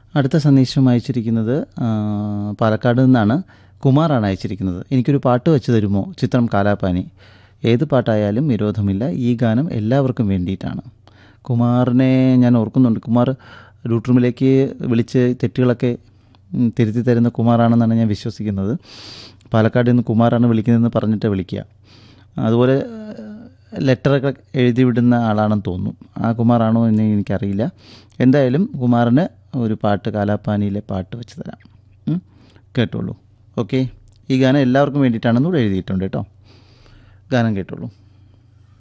അടുത്ത സന്ദേശം അയച്ചിരിക്കുന്നത് ആ, പാലക്കാട് നിന്നാണ് കുമാറാണ് അയച്ചിരിക്കുന്നത് എനിക്കൊരു പാട്ട് വെച്ച് തരുമോ ചിത്രം കാലാപാനി ഏത് പാട്ടായാലും വിരോധമില്ല ഈ ഗാനം എല്ലാവർക്കും വേണ്ടിയിട്ടാണ് കുമാറിനെ ഞാൻ ഓർക്കുന്നുണ്ട് കുമാർ ലൂട്ട് റൂമിലേക്ക് വിളിച്ച് തെറ്റുകളൊക്കെ ഉം, തിരുത്തി തരുന്ന കുമാറാണെന്നാണ് ഞാൻ വിശ്വസിക്കുന്നത് പാലക്കാട് നിന്ന് കുമാറാണ് വിളിക്കുന്നതെന്ന് പറഞ്ഞിട്ട് വിളിക്കുക അതുപോലെ ലെറ്ററൊക്കെ എഴുതി വിടുന്ന ആളാണെന്ന് തോന്നുന്നു ആ കുമാറാണോ എന്ന് എനിക്കറിയില്ല എന്തായാലും കുമാറിന് ഒരു പാട്ട് കാലാപ്പാനിയിലെ പാട്ട് വെച്ച് തരാം ഉം? കേട്ടോളൂ ഓക്കെ ഈ ഗാനം എല്ലാവർക്കും വേണ്ടിയിട്ടാണെന്ന് കൂടെ എഴുതിയിട്ടുണ്ട് കേട്ടോ ഗാനം കേട്ടോളൂ